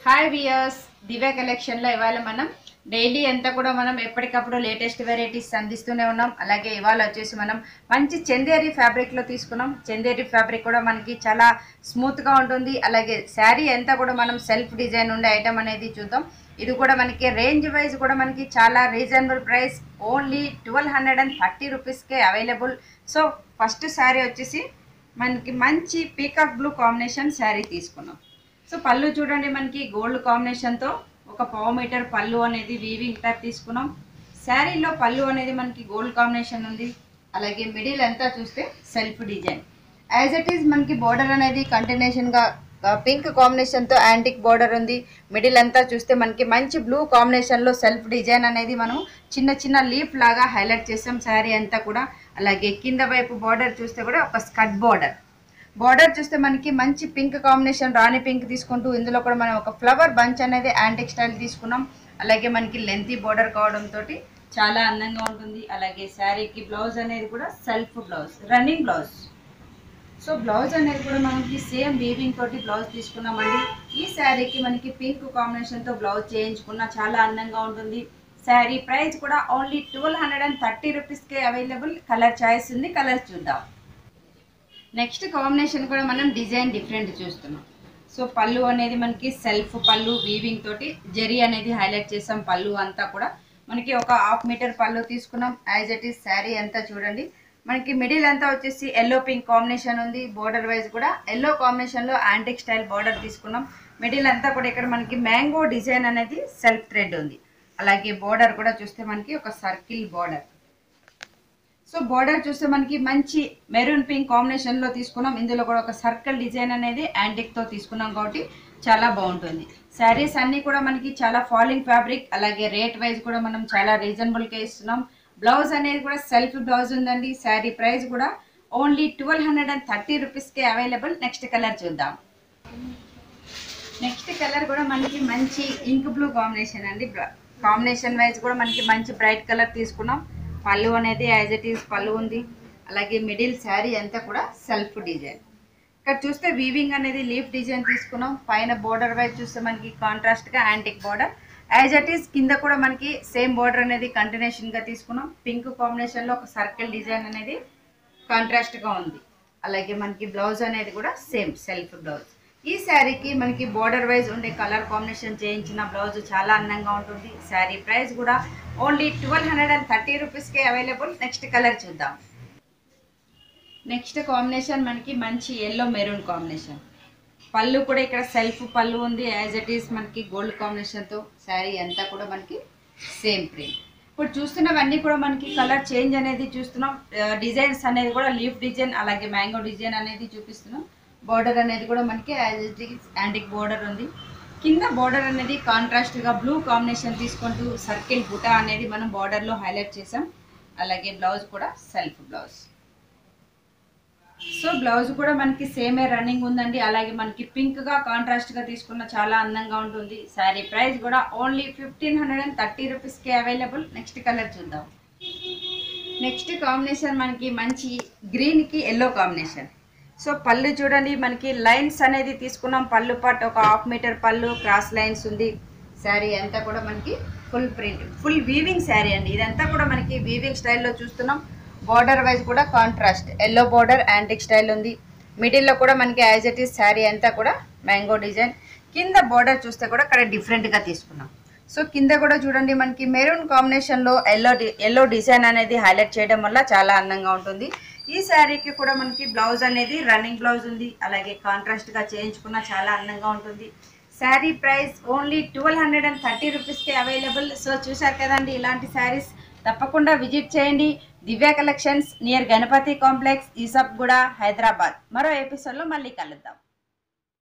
hi viewers దివ్య కలెక్షన్లో ఇవాళ మనం డైలీ అంతా కూడా మనం ఎప్పటికప్పుడు లేటెస్ట్ వెరైటీస్ అందిస్తూనే ఉన్నాం అలాగే ఇవాళ వచ్చేసి మనం మంచి చందేరి ఫ్యాబ్రిక్లో తీసుకున్నాం చందేరి ఫ్యాబ్రిక్ కూడా మనకి చాలా స్మూత్గా ఉంటుంది అలాగే శారీ అంతా కూడా మనం సెల్ఫ్ డిజైన్ ఉండే ఐటమ్ అనేది చూద్దాం ఇది కూడా మనకి రేంజ్ వైజ్ కూడా మనకి చాలా reasonable price only twelve hundred and thirty రూపీస్కే అవైలబుల్ సో ఫస్ట్ శారీ వచ్చేసి మనకి మంచి పీకాక్ బ్లూ కాంబినేషన్ శారీ తీసుకున్నాం సో పళ్ళు చూడండి మనకి గోల్డ్ కాంబినేషన్తో ఒక పావు మీటర్ పళ్ళు అనేది వీవింగ్ టైప్ తీసుకున్నాం శారీలో పళ్ళు అనేది మనకి గోల్డ్ కాంబినేషన్ ఉంది అలాగే మిడిల్ అంతా చూస్తే self design as it is మనకి బోర్డర్ అనేది కంటిన్యూషన్గా పింక్ కాంబినేషన్తో యాంటిక్ బోర్డర్ ఉంది మిడిల్ అంతా చూస్తే మనకి మంచి బ్లూ కాంబినేషన్లో సెల్ఫ్ డిజైన్ అనేది మనం చిన్న చిన్న లీఫ్ లాగా హైలైట్ చేసాం శారీ అంతా కూడా అలాగే కింద వైపు బార్డర్ చూస్తే కూడా ఒక స్కట్ బార్డర్ బార్డర్ చూస్తే మనకి మంచి పింక్ కాంబినేషన్ రాణి పింక్ తీసుకుంటూ ఇందులో కూడా మనం ఒక ఫ్లవర్ బంచ్ అనేది యాంటిక్ స్టైల్ తీసుకున్నాం అలాగే మనకి లెంతీ బార్డర్ కావడంతో చాలా అందంగా ఉంటుంది అలాగే శారీకి బ్లౌజ్ అనేది కూడా self blouse running blouse so blouse అనేది కూడా మనకి సేమ్ వీవింగ్ తోటి బ్లౌజ్ తీసుకున్నామండి ఈ శారీకి మనకి పింక్ కాంబినేషన్తో బ్లౌజ్ చేయించుకున్న చాలా అందంగా ఉంటుంది శారీ ప్రైస్ కూడా only twelve hundred and thirty రూపీస్కే అవైలబుల్ కలర్ చాయిస్ ఉంది కలర్ చూద్దాం నెక్స్ట్ కాంబినేషన్ కూడా మనం డిజైన్ డిఫరెంట్ చూస్తున్నాం సో పళ్ళు అనేది మనకి సెల్ఫ్ పళ్ళు వీవింగ్ తోటి జరీ అనేది హైలైట్ చేసాం పళ్ళు అంతా కూడా మనకి ఒక హాఫ్ మీటర్ పళ్ళు తీసుకున్నాం యాజ్ ఇట్ ఈస్ శారీ అంతా చూడండి మనకి మిడిల్ అంతా వచ్చేసి ఎల్లో పింక్ కాంబినేషన్ ఉంది బోర్డర్ వైజ్ కూడా ఎల్లో కాంబినేషన్లో యాంటిక్ స్టైల్ బార్డర్ తీసుకున్నాం మిడిల్ అంతా కూడా ఇక్కడ మనకి మ్యాంగో డిజైన్ అనేది సెల్ఫ్ థ్రెడ్ ఉంది అలాగే బోర్డర్ కూడా చూస్తే మనకి ఒక సర్కిల్ బార్డర్ సో బార్డర్ చూస్తే మనకి మంచి మెరూన్ పింక్ కాంబినేషన్లో తీసుకున్నాం ఇందులో కూడా ఒక సర్కిల్ డిజైన్ అనేది యాంటిక్తో తీసుకున్నాం కాబట్టి చాలా బాగుంటుంది శారీస్ అన్నీ కూడా మనకి చాలా ఫాలింగ్ ఫ్యాబ్రిక్ అలాగే రేట్ వైజ్ కూడా మనం చాలా రీజనబుల్గా ఇస్తున్నాం బ్లౌజ్ అనేది కూడా సెల్ఫ్ బ్లౌజ్ ఉందండి శారీ ప్రైస్ కూడా only twelve hundred and thirty రూపీస్కే అవైలబుల్ నెక్స్ట్ కలర్ చూద్దాం నెక్స్ట్ కలర్ కూడా మనకి మంచి ఇంక్ బ్లూ కాంబినేషన్ అండి కాంబినేషన్ వైజ్ కూడా మనకి మంచి బ్రైట్ కలర్ తీసుకున్నాం పళ్ళు అనేది యాజ్ ఇట్ ఈస్ పళ్ళు ఉంది అలాగే మిడిల్ శారీ అంతా కూడా సెల్ఫ్ డిజైన్ ఇక్కడ చూస్తే వీవింగ్ అనేది లీఫ్ డిజైన్ తీసుకున్నాం పైన బోర్డర్ వైజ్ చూస్తే మనకి కాంట్రాస్ట్గా antique border as it is కింద కూడా మనకి సేమ్ బోర్డర్ అనేది కంటిన్యూషన్గా తీసుకున్నాం పింక్ కాంబినేషన్లో ఒక సర్కిల్ డిజైన్ అనేది కాంట్రాస్ట్గా ఉంది అలాగే మనకి బ్లౌజ్ అనేది కూడా సేమ్ సెల్ఫ్ బ్లౌజ్ ఈ శారీకి మనకి బోర్డర్ వైజ్ ఉండే కలర్ కాంబినేషన్ చేయించిన బ్లౌజ్ చాలా అందంగా ఉంటుంది శారీ ప్రైస్ కూడా only twelve hundred and thirty రూపీస్కే అవైలబుల్ నెక్స్ట్ కలర్ చూద్దాం నెక్స్ట్ కాంబినేషన్ మనకి మంచి ఎల్లో మెరూన్ కాంబినేషన్ పళ్ళు కూడా ఇక్కడ సెల్ఫ్ పళ్ళు ఉంది యాజ్ ఇట్ ఈస్ మనకి గోల్డ్ కాంబినేషన్తో శారీ అంతా కూడా మనకి సేమ్ ప్రింట్ ఇప్పుడు చూస్తున్నవన్నీ కూడా మనకి కలర్ చేంజ్ అనేది చూస్తున్నాం డిజైన్స్ అనేది కూడా లీఫ్ డిజైన్ అలాగే మ్యాంగో డిజైన్ అనేది చూపిస్తున్నాం బార్డర్ అనేది కూడా మనకి as it is antique border ఉంది కింద బార్డర్ అనేది కాంట్రాస్ట్గా బ్లూ కాంబినేషన్ తీసుకుంటూ సర్కిల్ బుటా అనేది మనం బార్డర్లో హైలైట్ చేసాం అలాగే బ్లౌజ్ కూడా సెల్ఫ్ బ్లౌజ్ సో బ్లౌజ్ కూడా మనకి సేమే రన్నింగ్ ఉందండి అలాగే మనకి పింక్గా కాంట్రాస్ట్గా తీసుకున్న చాలా అందంగా ఉంటుంది శారీ ప్రైస్ కూడా only fifteen hundred and thirty రూపీస్కి అవైలబుల్ నెక్స్ట్ కలర్ చూద్దాం నెక్స్ట్ కాంబినేషన్ మనకి మంచి గ్రీన్కి ఎల్లో కాంబినేషన్ సో పళ్ళు చూడండి మనకి లైన్స్ అనేది తీసుకున్నాం పళ్ళు పాటు ఒక half metre pallu cross lines ఉంది శారీ అంతా కూడా మనకి full print full weaving sari అండి ఇదంతా కూడా మనకి వీవింగ్ స్టైల్లో చూస్తున్నాం బార్డర్ వైజ్ కూడా contrast yellow border antique style ఉంది మిడిల్లో కూడా మనకి యాజ్ ఇట్ ఈస్ శారీ అంతా కూడా మ్యాంగో డిజైన్ కింద బార్డర్ చూస్తే కూడా ఇక్కడ డిఫరెంట్గా తీసుకున్నాం సో కింద కూడా చూడండి మనకి మెరూన్ కాంబినేషన్లో ఎల్లో ఎల్లో డిజైన్ అనేది హైలైట్ చేయడం వల్ల చాలా అందంగా ఉంటుంది ఈ శారీకి కూడా మనకి బ్లౌజ్ అనేది రన్నింగ్ బ్లౌజ్ ఉంది అలాగే కాంట్రాస్ట్గా చేయించుకున్న చాలా అందంగా ఉంటుంది sari price only twelve hundred and thirty రూపీస్కి అవైలబుల్ సో చూశారు కదండి ఇలాంటి శారీస్ తప్పకుండా విజిట్ చేయండి Divya collections near Ganapati complex ఈసబ్గూడ హైదరాబాద్ మరో ఎపిసోడ్లో మళ్ళీ కలుద్దాం